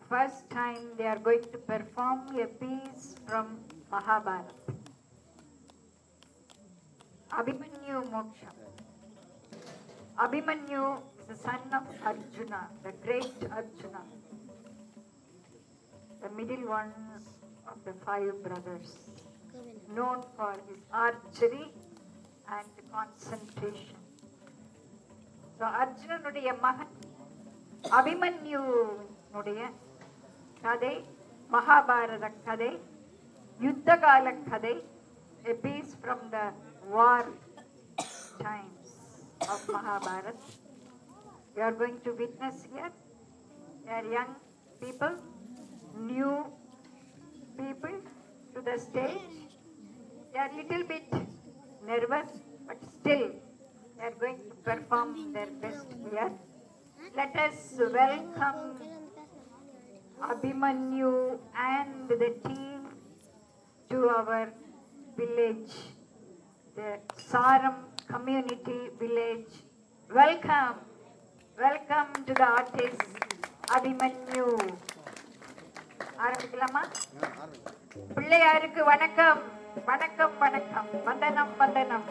first time they are going to perform a piece from Mahabharata. Abhimanyu Moksha. Abhimanyu is the son of Arjuna, the great Arjuna, the middle one of the five brothers, known for his archery and concentration. So அர்ஜுனனுடைய மகன் அபிமன்யுனுடைய கதை மகாபாரத கதை யுத்த கால கதை a piece from the war times of Mahabharat. We are going to witness here. They are young people, new people to the stage. They are little bit nervous, but still they are going to perform their best here. Let us welcome Abhimanyu and the team to our village, the Saram community village. Welcome, welcome to the artist Abhimanyu. ஆரம்பிக்கலாமா பிள்ளையாருக்கு வணக்கம் வணக்கம் வணக்கம் வந்தனம் வந்தனம்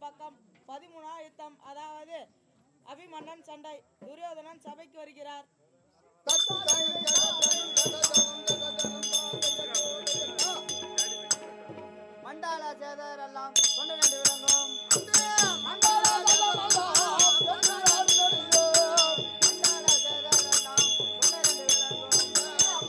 பக்கம் பதிமூணாம் யுத்தம் அதாவது அபிமன்னன் சண்டை துரியோதனன் சபைக்கு வருகிறார் மண்டால சேதர் எல்லாம் கொண்டு நண்டு விளங்கும் மண்டால சேதர் எல்லாம் கொண்டு நண்டு விளங்கும்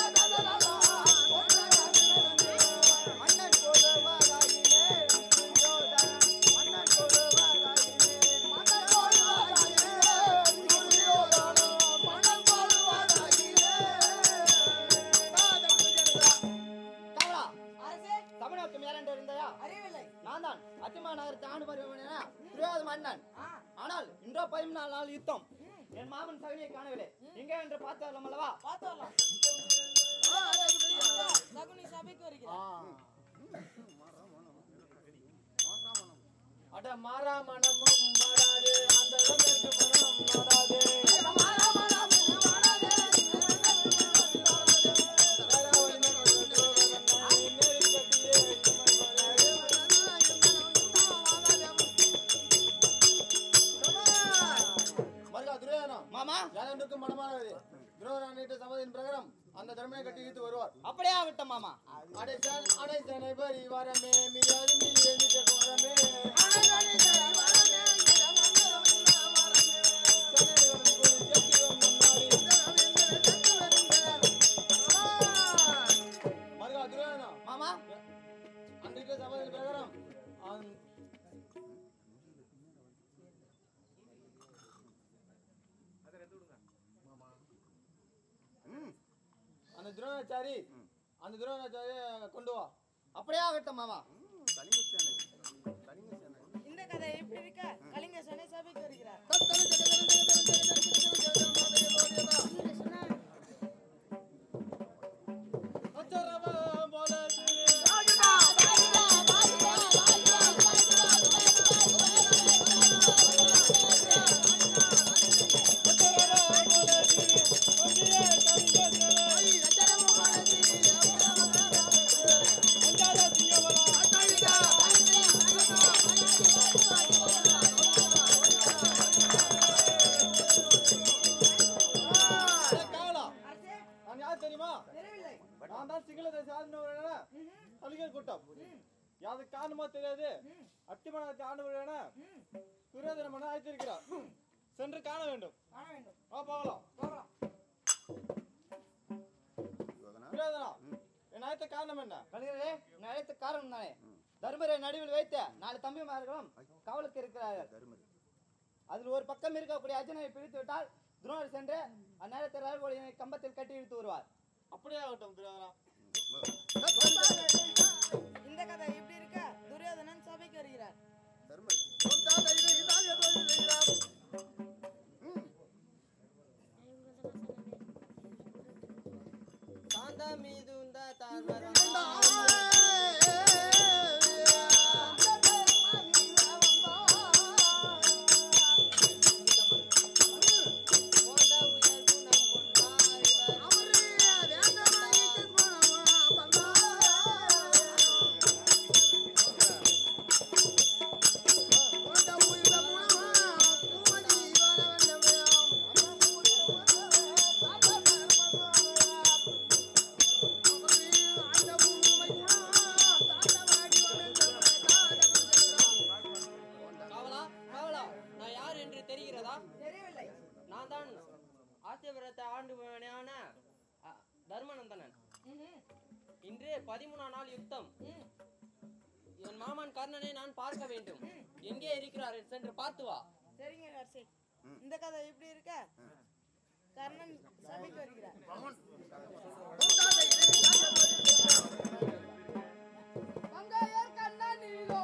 மன்னன் கொழுவதாயினே துரியோதனன் மன்னன் கொழுவதாயினே மன்னன் கொழுவதாயினே துரியோதனன் மன்னன் கொழுவதாயினே கவலா அரசே தமிழ்நாட்டு மேலண்டு இருந்தாயா அறிவில்லை நான் தான் அத்திமா நகரத்தை ஆண்டு வருவன துரியோத மன்னன் ஆ, ஆனால் இன்றோ பதினாலு நாள் யுத்தம் என் மாமன் சகலியை காணவில்லை எங்கே என்று பார்த்து வரலாம் அல்லவா பார்த்து வரலாம் சகுனி சபைக்கு வருகிறார் அட மாறா மனமும் மாறாது அந்த இடத்திற்கு மனம் மாறாது மருகா துரியோதனா மாமா யாரென்றுக்கும் மனமானது துரோதனிட்டு சமதியின் பிரகாரம் அந்த தர்மனை கட்டி இழுத்து வருவார் அப்படியே ஆகட்டும் மாமா அடைசான் அடைசனை பரி வரமே மிகாது மீறி எண்ணிட்ட கோரமே மருகா துரியோதனா மாமா அன்றைக்கு சமதியின் பிரகாரம் அந்த- அந்த துரோணாச்சாரி அந்த துரோணாச்சாரி கொண்டு வா அப்படியே ஆகட்டும் மாமா இந்த கதை எப்படி இருக்க கலிங்க சனை சபைக்கு வருகிறார் அச்சரவம் போலது. அச்சரவம் போலது. அங்கியே கலிங்கசனை. அஞ்சாத தீயவளா. அட காவலா, அரசே நான் யார் தெரியுமா தெரியவில்லை நான் தான் சிங்கள தேச ஆளுநர் கலிங்கர் கூட்டம் யாது காரணமா தெரியாது அட்டிமனத்தை ஆண்டு துரியோதன மன அழைத்திருக்கிறார் சென்று காண வேண்டும் காண வேண்டும் வா போகலாம் போகலாம் துரியோதனா என் அழைத்த காரணம் என்ன கலிங்கரே நான் அழைத்த காரணம் தானே தர்மரை நடுவில் வைத்த நாலு தம்பிமார்களும் காவலுக்கு இருக்கிறார்கள் அதில் ஒரு பக்கம் இருக்கக்கூடிய அர்ஜுனனை பிரித்து விட்டால் துரோணர் சென்று அந்நேரத்தில் ரகுபதியை கம்பத்தில் கட்டி இழுத்து வருவார் அப்படியே ஆகட்டும் துரியோதனா இந்த கதை எப்படி இருக்க துரியோதனன் சபைக்கு வருகிறார் சாந்த மீதுந்த காவலா காவலா நான் யார் என்று தெரிகிறதா தெரியவில்லை நான் தான் ஆத்தியபுரத்தை ஆண்டுபவனான அ, தர்மநந்தனன் ம்ஹும். இன்று பதிமூணாம் நாள் யுத்தம் ம். என் மாமன் கர்ணனை நான் பார்க்க வேண்டும் எங்கே இருக்கிறார் சென்று பார்த்து வா சரிங்க அரசே இந்த கதை எப்படி இருக்க கர்ணன் சபைக்கு வருகிறார் மங்கையர் கண்ணன் நீலோ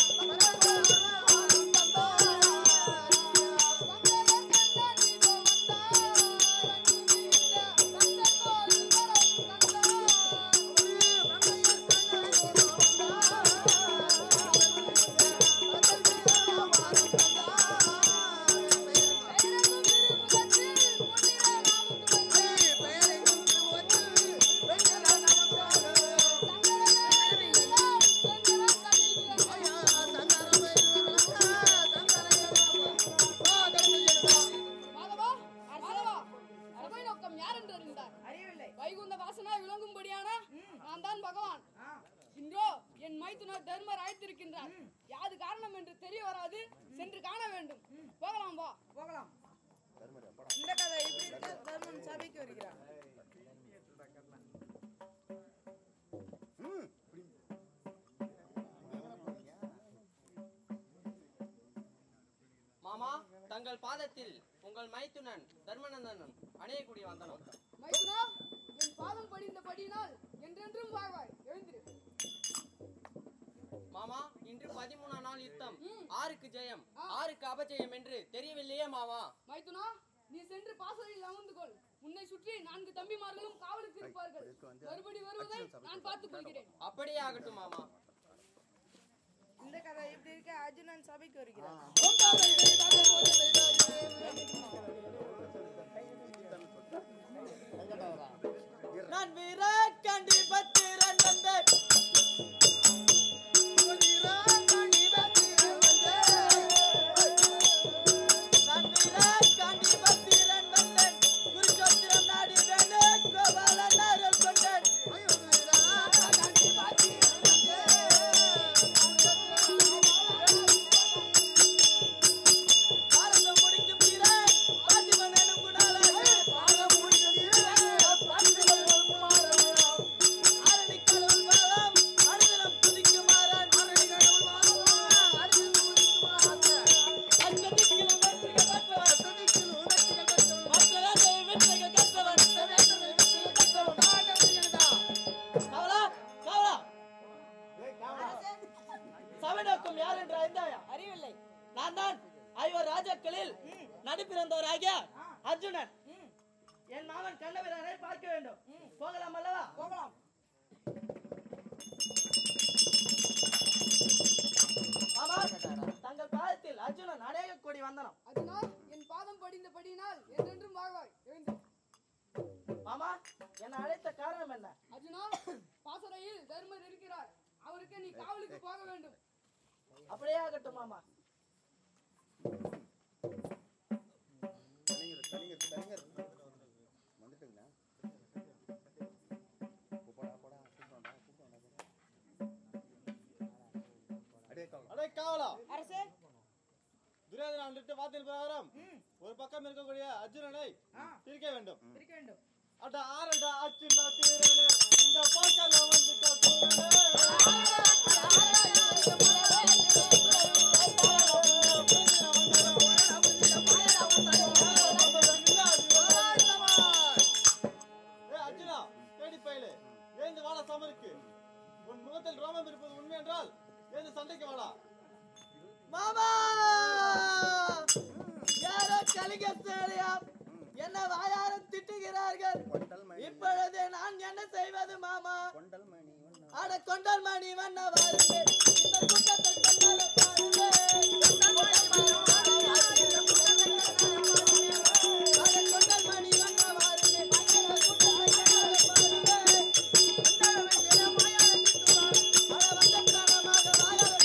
வந்தா நான் தான் பகவான் இன்றோ என் மைத்துனர் தர்மர் அழைத்திருக்கின்றார் யாது காரணம் என்று தெரிய வராது சென்று காண வேண்டும் போகலாம் வா போகலாம் இந்த கதை இப்படி இருக்கு தர்மன் சபைக்கு வருகிறார் மாமா தங்கள் பாதத்தில் உங்கள் மைத்துனன் தர்மநந்தனன் அணையக்கூடிய வந்தனம் மைத்துனா என் பாதம் படிந்த படியினால் என்றென்றும் வாழ்வாய் எழுந்திரு மாமா இன்று பதிமூணாம் நாள் யுத்தம் ம். ஆருக்கு ஜெயம் ஆ. ஆருக்கு அபஜெயம் என்று தெரியவில்லையே மாமா மைத்துனா நீ சென்று பாசறையில் அமர்ந்து கொள் உன்னை சுற்றி நான்கு தம்பிமார்களும் காவலுக்கு இருப்பார்கள் மறுபடி வருவதை நான் பார்த்துக் கொள்கிறேன் அப்படியே ஆகட்டும் மாமா இந்த கதை இப்படி இருக்கு அர்ஜுனன் சபைக்கு வருகிறார் நான் வீரக்கண்டி பத்திரன் வந்தேன் நான் வீரக்கண்டி பத்திரன் வந்தேன் குருச்சோத்திரம் நாடி வேண்டு கோபாலன் அருள் கொண்டேன் பாரதம் முடிக்கும் வீரன் பாத்திமன் எனும் குணாளன் ஆரணி கடவுள் பாதம் அனுதினம் துதிக்கும் மாறன் அத்ததிக்கிலும் வெற்றிகள் பெற்றவன் மற்றவரை வெற்றிகள் கற்றவன் கவலா கவலா சபைநோக்கம் யார் என்று அறிந்தாயா அறிவில்லை நான் தான் ஐவர் ராஜாக்களில் நடுப்பிறந்தவராகிய அர்ஜுனன் என் மாமன் கண்ணபிரானை பார்க்க வேண்டும் போகலாம் அல்லவா போகலாம் மாமா தங்கள் பாதத்தில் அர்ஜுனன் அநேக கோடி வந்தனம் அதனால் என் பாதம் படிந்த படியினால் என்றென்றும் வாழ்வாய் எழுந்திரு மாமா என்னை அழைத்த காரணம் என்ன அர்ஜுனா பாசறையில் தர்மர் இருக்கிறார் அவருக்கு நீ காவலுக்கு போக வேண்டும் அப்படியே ஆகட்டும் மாமா அடே காவலா அரசே துரியோதனன் விட்டு வார்த்தையின் பிரகாரம் ஒரு பக்கம் இருக்கக்கூடிய அர்ஜுனனை ஆ. பிரிக்க வேண்டும் இருக்க வேண்டும் அட ஆரடா அர்ஜுனா தீரனே இந்த போக்கல்ல வந்துட்ட தூரனே ஏய் அர்ஜுனா தேடி பயலே எழுந்து வாடா சமருக்கு உன் முகத்தில் ரோமம் இருப்பது உண்மை என்றால் எழுந்து சண்டைக்கு வாடா மாமா யாரோ கலிங்க சேலையாம் என்ன வாயாரம் திட்டுகிறார்கள் இப்பொழுது நான் என்ன செய்வது மாமா அட கொண்டல் மணி வண்ண வாருங்க இந்த கூட்டத்தை கொண்டாட பாருங்க அட கொண்டல் மணி வண்ண வாருங்க இந்த கூட்டத்தை கொண்டாட பாருங்க அட வட்டக்காரமாக வாயாரம்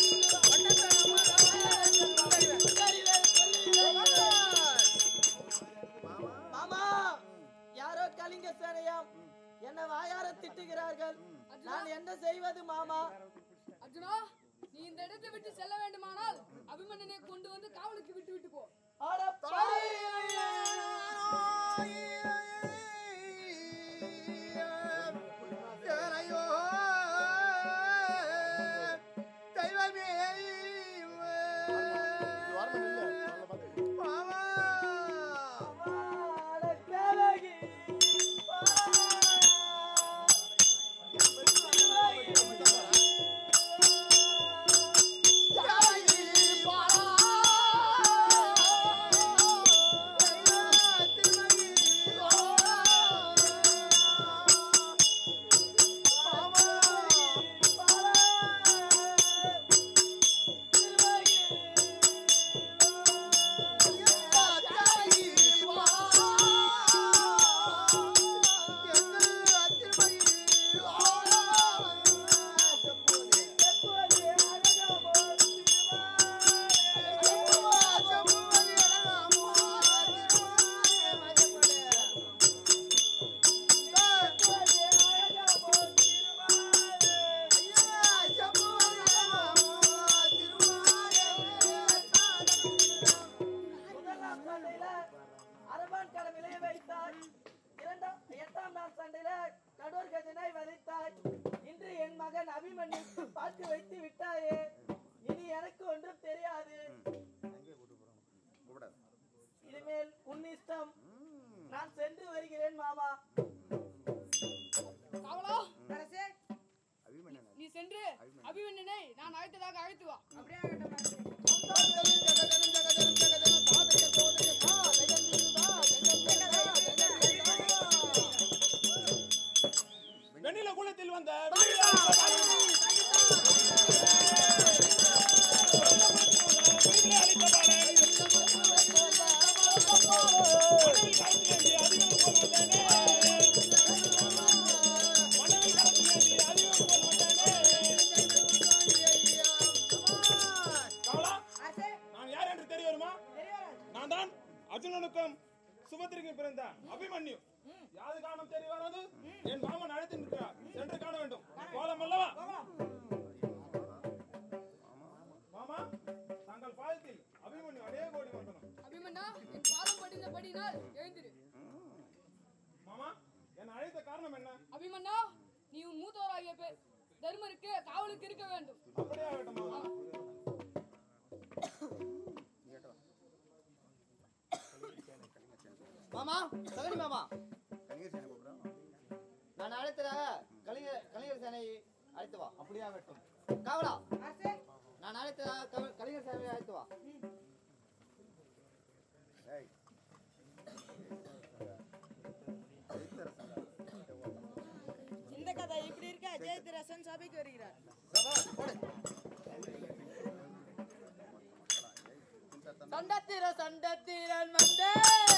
மாமா யாரோ கலிங்க சேனையாம் என்ன வாயார திட்டுகிறார்கள் நான் என்ன செய்வது மாமா அர்ஜுனா நீ இந்த இடத்தை விட்டு செல்ல வேண்டுமானால் அபிமன்னனை கொண்டு வந்து காவலுக்கு விட்டு விட்டு போ அட பாவி! அட தேவகி! திருமதி சண்டையில கடோர் கஜனை வதைத்தாய் இன்று என் மகன் அபிமன்யுக்கு பார்த்து வைத்து விட்டாயே இனி எனக்கு ஒன்றும் தெரியாது இனிமேல் உன் இஷ்டம் நான் சென்று வருகிறேன் மாமா காவலா நீ சென்று அபிமன்யனை நான் அழைத்ததாக அழைத்து வா வெண்ணில குலத்தில் வந்த நான் யார் என்று தெரிய வருமா நான் தான் அர்ஜுனனுக்கும் சுபத்திரிக்கும் பிறந்த அபிமன்யு யாது காரணம் தெரிய வராது என் மாமன் அழைத்து நிற்கிறார் சென்று காண வேண்டும் கோலம் அல்லவா மாமா தங்கள் பாதத்தில் அபிமன்யு அநேக கோடி வந்தனம் அபிமன்னா என் பாதம் படிந்தபடினால் எழுந்திரு மாமா என்னை அழைத்த காரணம் என்ன அபிமன்னா நீ உன் மூத்தவராகிய பேர் தர்மருக்கு காவலுக்கு இருக்க வேண்டும் அப்படியே ஆகட்டும் மாமா மாமா சகனி மாமா நான் அழைத்ததாக கலிங்கர் கலிங்கர் சேனை அழைத்து வா அப்படியே ஆகட்டும் காவலா நான் அழைத்ததாக கவ- கலிங்கர் சேனை அழைத்து வா இந்த கதை இப்படி இருக்க ஜெயதிரசன் சபைக்கு வருகிறார் சண்டத்திர சண்டத்திரன் வந்தே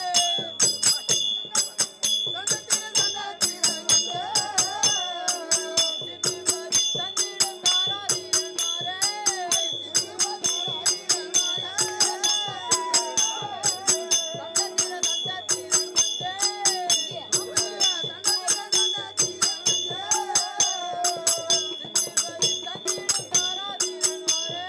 சண்டத்திரன் சண்டத்திரன் வந்தே சித்திமதி தந்திரன் தாராதீரன் மாறே சித்திமதி தாராதீரன் மாறே சண்டத்திர சண்டத்திரன் வந்தே சண்டத்திர சண்டத்திரன் வந்தே சித்திமதி தந்திரன் தாராதீரன் மாறே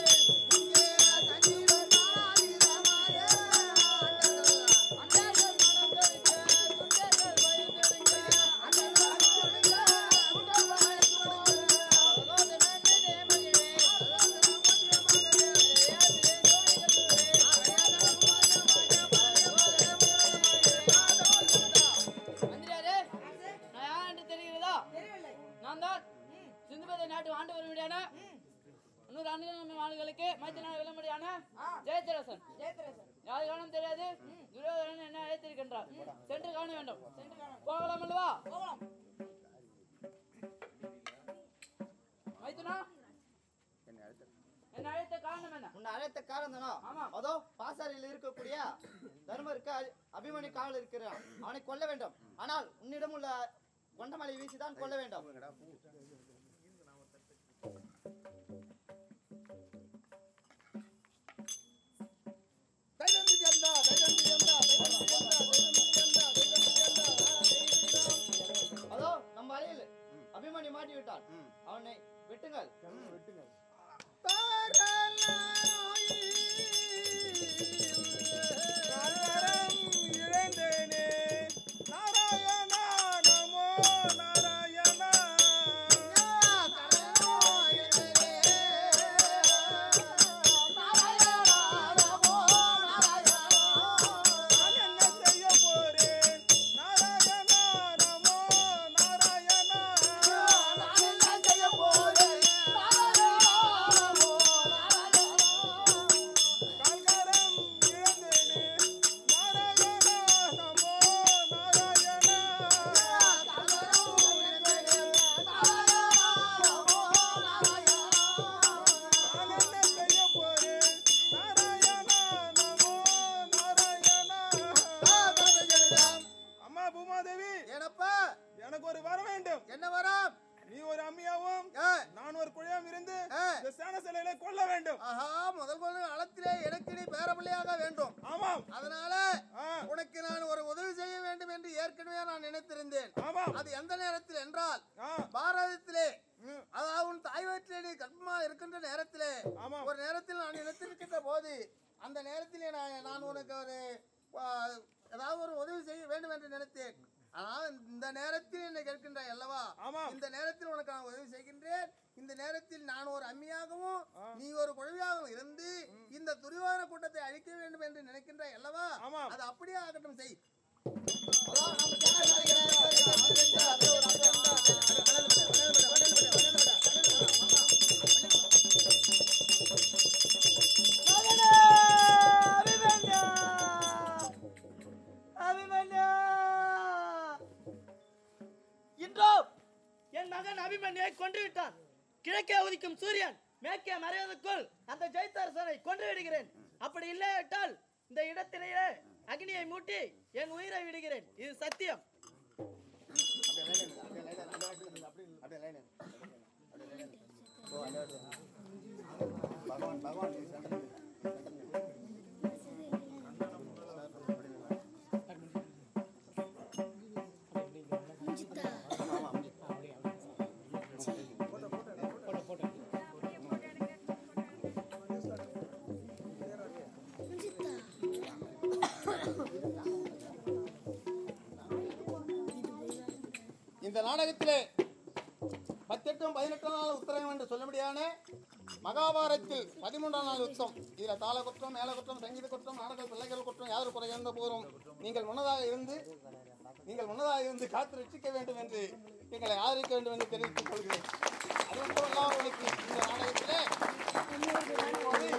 மந்திரியாரே நான் யார் என்று தெரிகிறதா நான் தான் சிந்துபதி நாட்டு ஆண்டு வரும்படியான இன்னொரு ஆண்டுகள் ஆளுகளுக்கு மைத்த நாடு விளம்படியான ஜெயதிரசன் ஜெயதிரசன் யாரு காரணம் தெரியாது துரியோதனன் என்ன அழைத்திருக்கின்றார் சென்று காண வேண்டும் போகலாம் அல்லவா போகலாம் மைத்துனா என்ன அழைத்த காரணம் என்ன உன்னை அழைத்த காரணம் ஆமா. அதோ பாசாரியில் இருக்கக்கூடிய தர்மருக்கு அ- அபிமன்யு காவல் இருக்கிறான் அவனை கொல்ல வேண்டும் ஆனால் உன்னிடம் உள்ள கொண்டமலை வீசிதான் கொல்ல வேண்டும் அதோ நம்ம அலையில் அபிமன்யு மாட்டி விட்டான் அவனை வெட்டுங்கள் வெட்டுங்கள் நல்வரம் இழந்தேனே நாராயணா நமோ நாராயணா நான் என்ன செய்ய போறேன் நாராயணா நமோ நாராயணா கால்கரம் இழந்தேனே நாராயணா நமோ நாராயணா நான் என்ன செய்ய போறேன் நாராயணா நமோ நாராயணா அம்மா பூமாதேவி என்னப்பா எனக்கு ஒரு வர வேண்டும் என்ன வரம் நீ ஒரு அம்மியாவும் ஆ. நான் ஒரு குழையாம் இருந்து ஆ. இந்த சேன சிலைகளை கொல்ல வேண்டும் ஆஹா முதல் முதல் அளத்திலே எனக்கு நீ பேரப்பிள்ளையாக வேண்டும் ஆமாம் அதனால ஆ. உனக்கு நான் ஒரு உதவி செய்ய வேண்டும் என்று ஏற்கனவே நான் நினைத்திருந்தேன் ஆமாம் அது எந்த நேரத்தில் என்றால் ஆ. பாரதத்திலே ம். அதாவது உன் தாய் வயிற்றிலே நீ கர்ப்பமா இருக்கின்ற நேரத்திலே ஆமாம். ஒரு நேரத்தில் நான் நினைத்திருக்கின்ற போது அந்த நேரத்திலே நான் நான் உனக்கு ஒரு ஆ, ஏதாவது ஒரு உதவி செய்ய வேண்டும் என்று நினைத்தேன் ஆனால் இந்த இந்த நேரத்தில் என்னை கேட்கின்றாய் அல்லவா ஆமாம். இந்த நேரத்தில் உனக்கு நான் உதவி செய்கின்றேன் இந்த நேரத்தில் நான் ஒரு அம்மியாகவும் நீ ஒரு குழவியாகவும் இருந்து இந்த துரிவான கூட்டத்தை அழிக்க வேண்டும் என்று நினைக்கின்றாய் அல்லவா ஆமாம். அது அப்படியே ஆகட்டும் செய் மகனே, அபிமன்யா! அபிமன்யா! இன்றோ என் மகன் அபிமன்யை கொன்று விட்டான் கிழக்கே உதிக்கும் சூரியன் மேற்கே மறைவதற்குள் அந்த ஜெயித்தரசனை கொன்று விடுகிறேன் அப்படி இல்லையாட்டால் இந்த இடத்திலேயே அக்னியை மூட்டி என் உயிரை விடுகிறேன் இது சத்தியம் பகவான் பகவான் இந்த நாடகத்திலே பத்தெட்டும் பதினெட்டாம் நாள் உத்தரகம் என்று சொல்லும்படியான மகாபாரத்தில் பதிமூன்றாம் நாள் உத்தம் இதுல தாள குற்றம் மேல குற்றம் சங்கீத குற்றம் நாடக பிள்ளைகள் குற்றம் யாரும் குறை எந்த போதும் நீங்கள் முன்னதாக இருந்து நீங்கள் முன்னதாக இருந்து காத்து ரட்சிக்க வேண்டும் என்று எங்களை ஆதரிக்க வேண்டும் என்று தெரிவித்துக் கொள்கிறேன் அது மட்டுமல்லாமல் உங்களுக்கு இந்த நாடகத்திலே இப்போது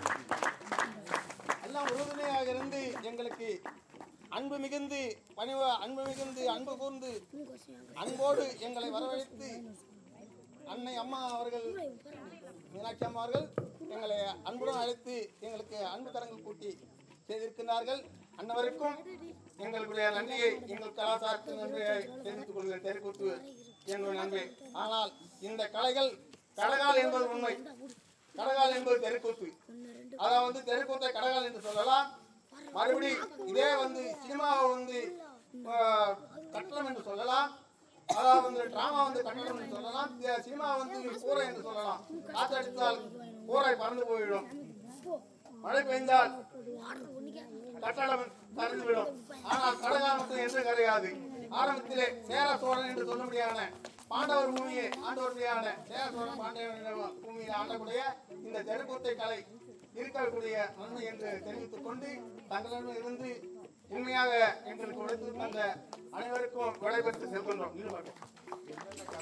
எல்லாம் உறுதுணையாக இருந்து எங்களுக்கு அன்பு மிகுந்து பணிவ அன்பு மிகுந்து அன்பு கூர்ந்து அன்போடு எங்களை வரவழைத்து அன்னை அம்மா அவர்கள் மீனாட்சி அம்மா அவர்கள் எங்களை அன்புடன் அழைத்து எங்களுக்கு அன்பு கரங்கள் கூட்டி செய்திருக்கிறார்கள் அன்னவருக்கும் எங்களுடைய நன்றியை எங்கள் கலாச்சாரத்தின் நன்றியை தெரிவித்துக் கொள்கிறேன் தெரிவித்து என்னுடைய நன்றி ஆனால் இந்த கலைகள் கடகால் என்பது உண்மை கடகால் என்பது தெருக்கூத்து அதாவது தெருக்கூத்தை கடகால் என்று சொல்லலாம் மறுபடி இதே வந்து சினிமாவை வந்து ஆஹ், கட்டணம் என்று சொல்லலாம் அதாவது வந்து டிராமா வந்து கட்டணம் என்று சொல்லலாம் இந்த சினிமா வந்து கூரை என்று சொல்லலாம் காற்றடித்தால் கூரை பறந்து போய்விடும் மழை பெய்ந்தால் கட்டடம் கரைந்துவிடும் ஆனால் கடகாலத்தில் என்று கரையாது ஆரம்பத்திலே சேர சோழன் என்று சொல்ல முடியாத பாண்டவர் பூமியை ஆண்டவர்களையான சேர சோழன் பாண்டவர் பூமியை ஆண்டக்கூடிய இந்த தெருக்கூத்தை கலை இருக்கக்கூடிய நன்மை என்று தெரிவித்துக் கொண்டு தங்களிடம் இருந்து உண்மையாக எங்களுக்கு உழைத்து தந்த அனைவருக்கும் விடைபெற்று செல்கின்றோம் இன்னும் பார்க்கலாம்.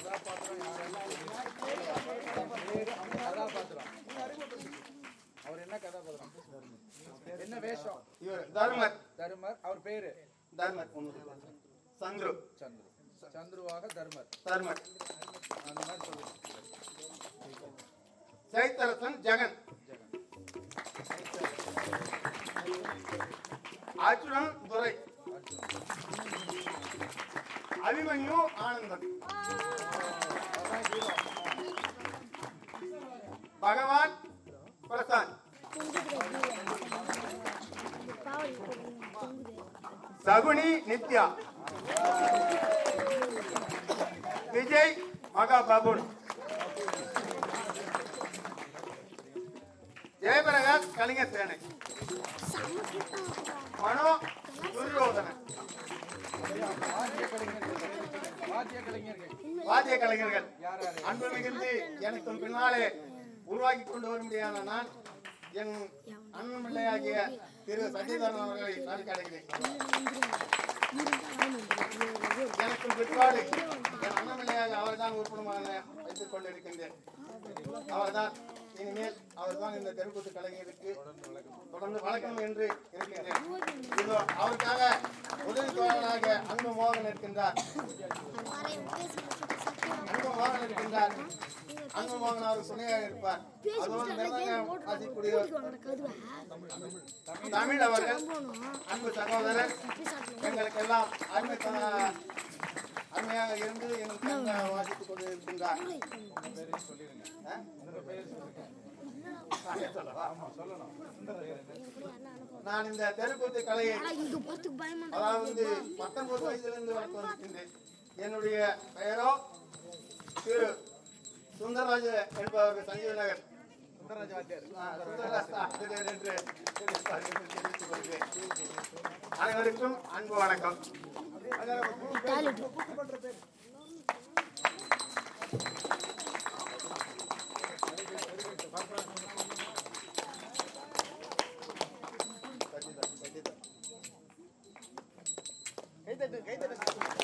அவர் என்ன கதாபாத்திரம் என்ன வேஷம் இவர் தர்மர் தர்மர் அவர் பேரு தர்மர் ஒன்று. சந்துரு சந்துரு சந்துருவாக தர்மர் தர்மர் அந்த மாதிரி சொல்லுங்க சைத்தரசன் ஜெகன் அர்ஜுனன் துரை அபிமன்யு ஆனந்தன் பகவான் பிரசாந்த் சகுனி நித்யா விஜய் மகா பாபுன் ஜெயபிரகாஷ் கலிங்க சேனை மனோ துரியோதனன் வாத்திய கலைஞர்கள் வாத்திய கலைஞர்கள் யார் யாரு அன்பு மிகுந்து எனக்கும் பின்னாலே உருவாக்கி கொண்டு வரும்படியான நான் என் அண்ணன் பிள்ளையாகிய திரு சத்யதரன் அவர்களை நான் கிடைக்கிறேன் எனக்கும் பிற்பாடு என் அண்ணன் பிள்ளையாக அவர்தான் உறுப்பினமாக வைத்துக் கொண்டிருக்கின்றேன் அவர்தான் இனிமேல் அவர்தான் இந்த தெருக்கூத்து கலைஞருக்கு தொடர்ந்து வளர்க்கணும் என்று இருக்கின்றேன் இதோ அவருக்காக உதவி தோழனாக அன்பு மோகன் இருக்கின்றார் அன்பு மோகன் இருக்கின்றார் அன்பு மோகன் அவர் துணையாக இருப்பார் அதோடு மிருதங்கம் வாசிக்கூடியவர் தமிழ் அவர்கள் அன்பு சகோதரர் எங்களுக்கு எல்லாம் அருமை த- அருமையாக இருந்து எங்களுக்கு வாசித்துக் கொண்டு இருக்கின்றார் ஆ? நான் சொல்லவா? நான் இந்த தெருக்கூத்து கலையை அதாவது வந்து பத்தொன்பது வயதிலிருந்து வளர்த்து வந்திருக்கின்றேன் என்னுடைய பெயரோ திரு சுந்தரராஜ என்பவர் சஞ்சீவ நகர் சுந்தரராஜ வாத்தியார் ஆ, சுந்தரராஜ் ஆசிரியர் என்று தெரிவித்துக் கொள்கிறேன். அனைவருக்கும் அன்பு வணக்கம் கைத்தட்டு கைத்தட்டு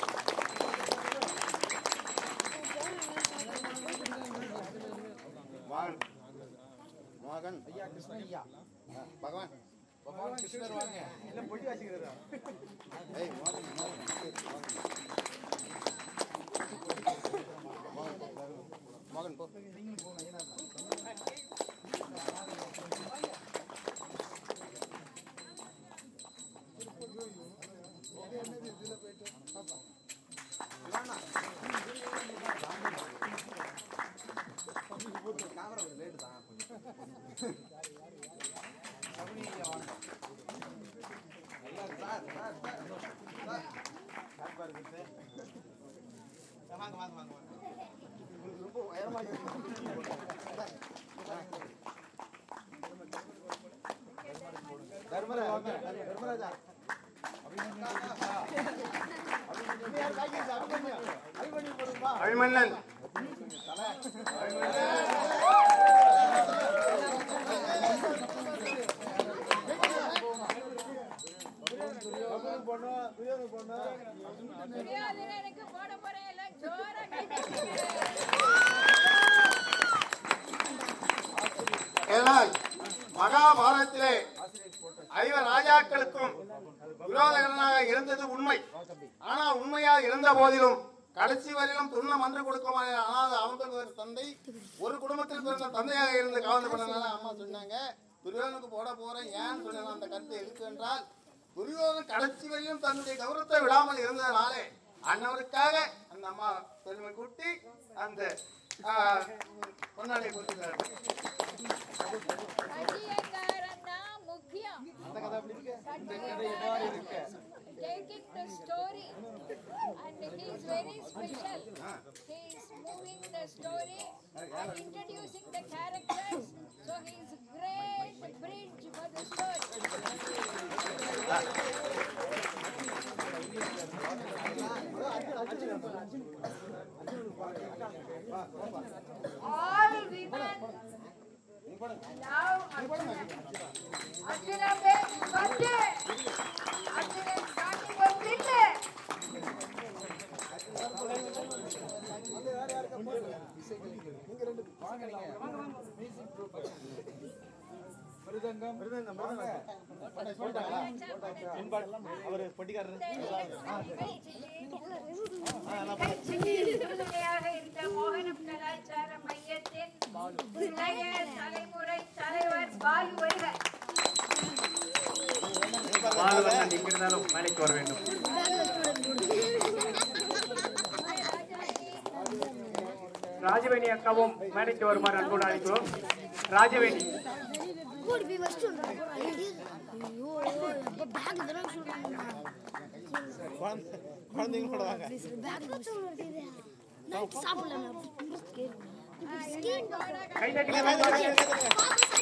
மகன் மகன் ஐயா கிருஷ்ணன் ஐயா பகவான் பகவான் கிருஷ்ணர் வாங்க எல்லாம் பொட்டி வச்சுக்கிறதா ஏய் மகன் மகன் போ வாங்க வாங்க வாங்க வாங்க உங்களுக்கு ரொம்ப உயரமா தர்மராஜா தர்மராஜா அபிமன்னன் துரியோதனனுக்கு போட போறேன் எல்லாம் ஜோரா கை ஏனால் மகாபாரதத்திலே ஐவர் ராஜாக்களுக்கும் விரோதகரனாக இருந்தது உண்மை ஆனா உண்மையா இருந்த போதிலும் கடைசி வரையிலும் துண்ணம் மன்று கொடுக்குமான ஆனால் அவங்களுக்கு ஒரு தந்தை ஒரு குடும்பத்தில் பிறந்த தந்தையாக இருந்து கவர்ந்து பண்ணனால அம்மா சொன்னாங்க துரியோதனுக்கு போட போறேன் ஏன்னு சொன்ன அந்த கருத்தை எதுக்கு என்றால் துரியோதன் கடைசி வரையிலும் தன்னுடைய கௌரவத்தை விடாமல் இருந்ததனாலே அன்னவருக்காக அந்த அம்மா பெருமை கூட்டி அந்த ஆஹ், பொன்னாடை கொடுத்துக்கிறார்கள் அடியக்காரன்னா முக்கியம் taking the story and he is very special he is moving the story and introducing the characters so he is great bridge for the story all women love Arjuna. Arjuna makes birthday. Arjuna is starting a birthday. மிருதங்கம் அவரு பொட்டிக்காரர் உறுதுணையாக இருந்த மோகனம் கலாச்சார மையத்தின் இளைய தலைமுறை தலைவர் பாலு வருக பாலுவண்ணன் எங்கிருந்தாலும் மேலைக்கு வர வேண்டும் ராஜவேணி அக்காவும் மேடைக்கு வருமாறு அன்போடு அழைக்கிறோம் ராஜவேணி ஓடி போய் வச்சுட்டு வந்துடுறேன். ஐயோ, எப்ப bag இதெல்லாம் சொல்றாங்க. குழந்தைங்களோட வாங்க bag வச்சு வருது. night சாப்பிடல நான். இப்படி skin கை தட்டி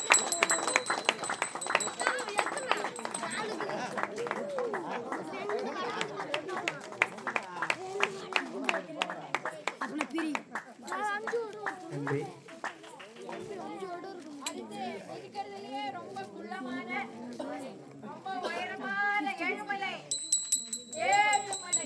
அப்பனா பிரி. நான் அஞ்சு வருடம் நன்றி அஞ்சு வருடம் இருக்கும். அடுத்து இருக்கிறதுலயே ரொம்ப குள்ளமான ரொம்ப உயரமான ஏழுமலை ஏழுமலை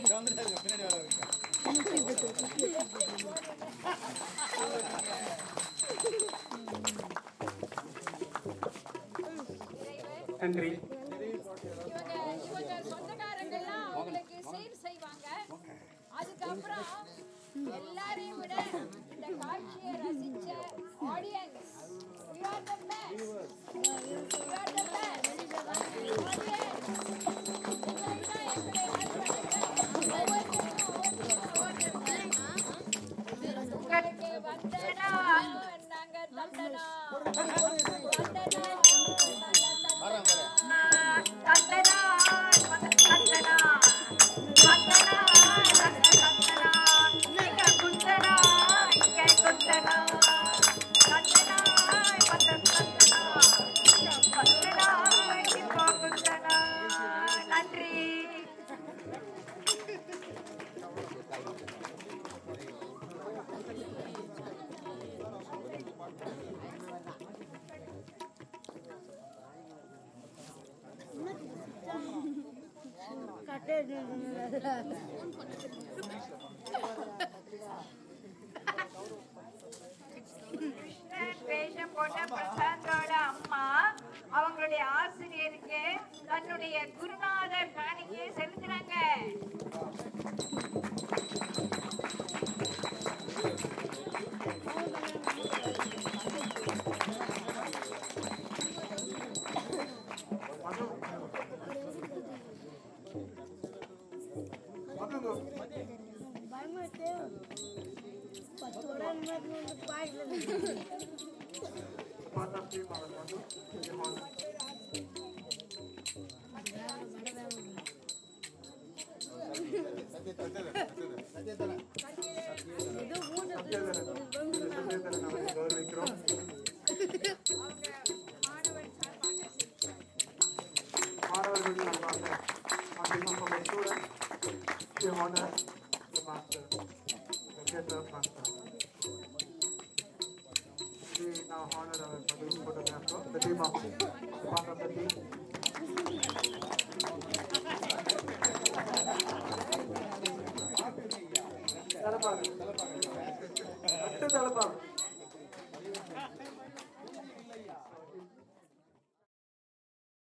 நன்றி இவங்க இவங்க சொந்தக்காரங்கெல்லாம் அவங்களுக்கு சீர் செய்வாங்க அதுக்கப்புறம் எல்லாரையும் விட இந்த காட்சியை ரசிச்ச audience we are the best we are the best audience இதெல்லாம் எங்களை உங்களுக்கு வந்தனா நாங்க தந்தனா வந்தனா தந்தனா தந்தனா தந்தனா தந்தனா இங்க குந்தனா இங்க குந்தனா தந்தனா தந்தனா தந்தனா இப்போ குந்தனா கிருஷ்ணன் வேஷம் போட்ட பிரசாந்தோட அம்மா அவங்களுடைய ஆசிரியருக்கு தன்னுடைய குருநாதர் காணிக்கையை செலுத்துறாங்க பயமாயிட்டு பத்து வர வந்து பாயில ஏதோ கௌரவிக்கிறோம் மாணவர்கள் சார்பாக on behalf of the students, we honor the master, the theatre master. We now honor our Madhu photographer, the team of, the part of the team